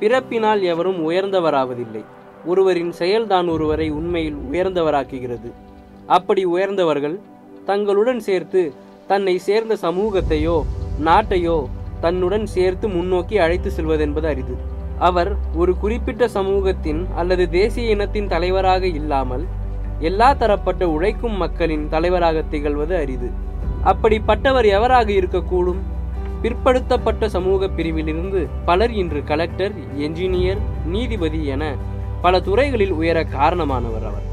பிறப்பினால் எவரும் உயர்ந்தவராவதில்லை ஒருவரின் செயல்தான் ஒருவரை உண்மையில் உயர்ந்தவராக்குகிறது அப்படி உயர்ந்தவர்கள் தங்களுடன் சேர்த்து தன்னை சேர்ந்த சமூகத்தையோ நாட்டையோ தன்னுடன் சேர்த்து முன்னோக்கி அழைத்து செல்வதென்பது அரிது அவர் ஒரு குறிப்பிட்ட சமூகத்தின் அல்லது தேசிய இனத்தின் தலைவராக இல்லாமல் எல்லா தரப்பட்ட உழைக்கும் மக்களின் தலைவராக திகழ்வது அரிது அப்படிப்பட்டவர் எவராக இருக்கக்கூடும் பிற்படுத்தப்பட்ட சமூக பிரிவிலிருந்து பலர் இன்று கலெக்டர் என்ஜினியர் நீதிபதி என பல துறைகளில் உயர காரணமானவர் அவர்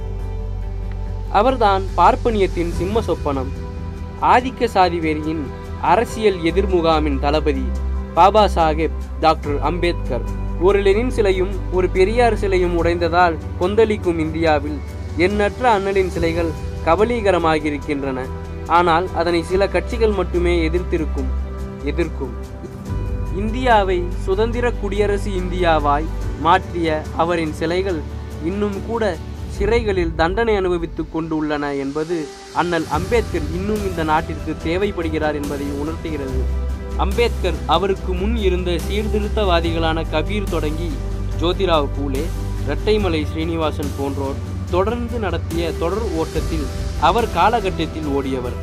அவர்தான் பார்ப்பனியத்தின் சிம்ம சொப்பனம் ஆதிக்க சாதி வெறியின் அரசியல் எதிர்முகாமின் தளபதி பாபா சாஹேப் டாக்டர் அம்பேத்கர் ஒரு லெனின் சிலையும் ஒரு பெரியார் சிலையும் உடைந்ததால் கொந்தளிக்கும் இந்தியாவில் எண்ணற்ற அண்ணலின் சிலைகள் கபலீகரமாகியிருக்கின்றன ஆனால் அதனை சில கட்சிகள் மட்டுமே எதிர்த்திருக்கும் எதிர்க்கும் இந்தியாவை சுதந்திர குடியரசு இந்தியாவாய் மாற்றிய அவரின் சிலைகள் இன்னும் கூட சிறைகளில் தண்டனை அனுபவித்துக் கொண்டு உள்ளன என்பது அண்ணல் அம்பேத்கர் இன்னும் இந்த நாட்டிற்கு தேவைப்படுகிறார் என்பதை உணர்த்துகிறது அம்பேத்கர் அவருக்கு முன் இருந்த சீர்திருத்தவாதிகளான கபீர் தொடங்கி ஜோதிராவ் பூலே இரட்டைமலை ஸ்ரீனிவாசன் போன்றோர் தொடர்ந்து நடத்திய தொடர் ஓட்டத்தில் அவர் காலகட்டத்தில் ஓடியவர்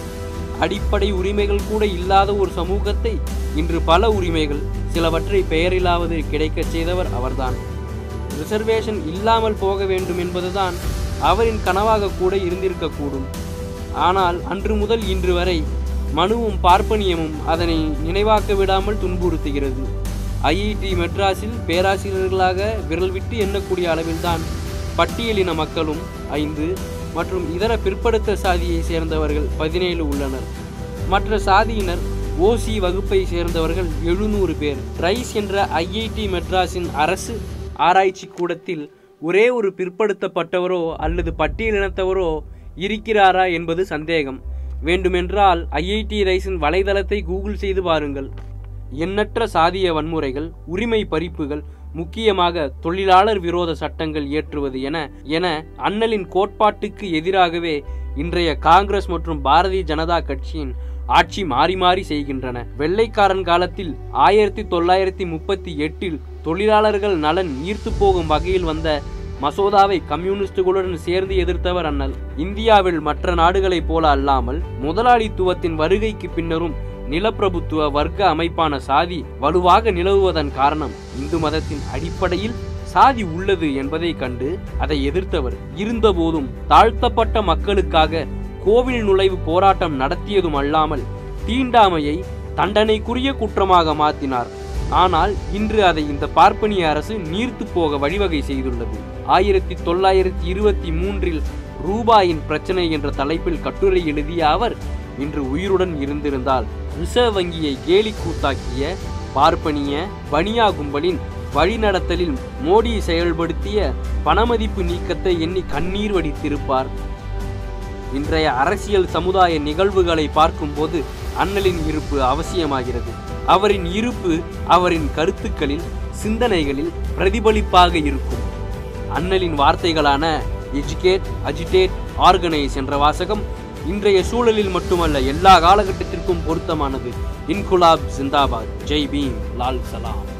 அடிப்படை உரிமைகள் கூட இல்லாத ஒரு சமூகத்தை இன்று பல உரிமைகள் சிலவற்றை பெயரிலாவது கிடைக்கச் செய்தவர் அவர்தான் ரிசர்வேஷன் இல்லாமல் போக வேண்டும் என்பதுதான் அவரின் கனவாக கூட இருந்திருக்கக்கூடும் ஆனால் அன்று முதல் இன்று வரை மனுவும் பார்ப்பனியமும் அதனை நினைவாக்க விடாமல் துன்புறுத்துகிறது ஐஐடி மெட்ராஸில் பேராசிரியர்களாக விரல் விட்டு எண்ணக்கூடிய அளவில்தான் பட்டியலின மக்களும் ஐந்து மற்றும் இதர பிற்படுத்த சாதியை சேர்ந்தவர்கள் பதினேழு உள்ளனர் மற்ற சாதியினர் ஓசி வகுப்பை சேர்ந்தவர்கள் எழுநூறு பேர் ரைஸ் என்ற ஐஐடி மெட்ராஸின் அரசு ஆராய்ச்சி கூடத்தில் ஒரே ஒரு பிற்படுத்தப்பட்டவரோ அல்லது பட்டியலினத்தவரோ இருக்கிறாரா என்பது சந்தேகம் வேண்டுமென்றால் ஐஐடி ரைஸின் வலைதளத்தை கூகுள் செய்து பாருங்கள் எண்ணற்ற சாதிய வன்முறைகள் உரிமை பறிப்புகள் முக்கியமாக தொழிலாளர் விரோத சட்டங்கள் இயற்றுவது என என அண்ணலின் கோட்பாட்டுக்கு எதிராகவே இன்றைய காங்கிரஸ் மற்றும் பாரதிய ஜனதா கட்சியின் ஆட்சி மாறி மாறி செய்கின்றன வெள்ளைக்காரன் காலத்தில் ஆயிரத்தி தொள்ளாயிரத்தி முப்பத்தி எட்டில் தொழிலாளர்கள் நலன் ஈர்த்து போகும் வகையில் வந்த மசோதாவை கம்யூனிஸ்டுகளுடன் சேர்ந்து எதிர்த்தவர் அண்ணல் இந்தியாவில் மற்ற நாடுகளைப் போல அல்லாமல் முதலாளித்துவத்தின் வருகைக்கு பின்னரும் நிலப்பிரபுத்துவ வர்க்க அமைப்பான சாதி வலுவாக நிலவுவதன் காரணம் இந்து மதத்தின் அடிப்படையில் சாதி உள்ளது என்பதை கண்டு அதை எதிர்த்தவர் இருந்தபோதும் தாழ்த்தப்பட்ட மக்களுக்காக கோவில் நுழைவு போராட்டம் நடத்தியதும் அல்லாமல் தீண்டாமையை தண்டனைக்குரிய குற்றமாக மாற்றினார் ஆனால் இன்று அதை இந்த பார்ப்பனிய அரசு நீர்த்து போக வழிவகை செய்துள்ளது ஆயிரத்தி தொள்ளாயிரத்தி இருபத்தி மூன்றில் ரூபாயின் பிரச்சனை என்ற தலைப்பில் கட்டுரை எழுதிய அவர் இன்று உயிருடன் இருந்திருந்தால் ரிசர்வ் வங்கியை கேலி கூத்தாக்கிய பார்ப்பனிய பனியா கும்பலின் வழிநடத்தலில் மோடி செயல்படுத்திய பணமதிப்பு நீக்கத்தை எண்ணி கண்ணீர் வடித்திருப்பார் இன்றைய அரசியல் சமுதாய நிகழ்வுகளை பார்க்கும்போது அண்ணலின் இருப்பு அவசியமாகிறது அவரின் இருப்பு அவரின் கருத்துக்களில் சிந்தனைகளில் பிரதிபலிப்பாக இருக்கும் அண்ணலின் வார்த்தைகளான எஜுகேட் அஜிடேட் ஆர்கனைஸ் என்ற வாசகம் இன்றைய சூழலில் மட்டுமல்ல எல்லா காலகட்டத்திற்கும் பொருத்தமானது இன்குலாப் ஜிந்தாபாத் ஜெய் பீம் லால் சலாம்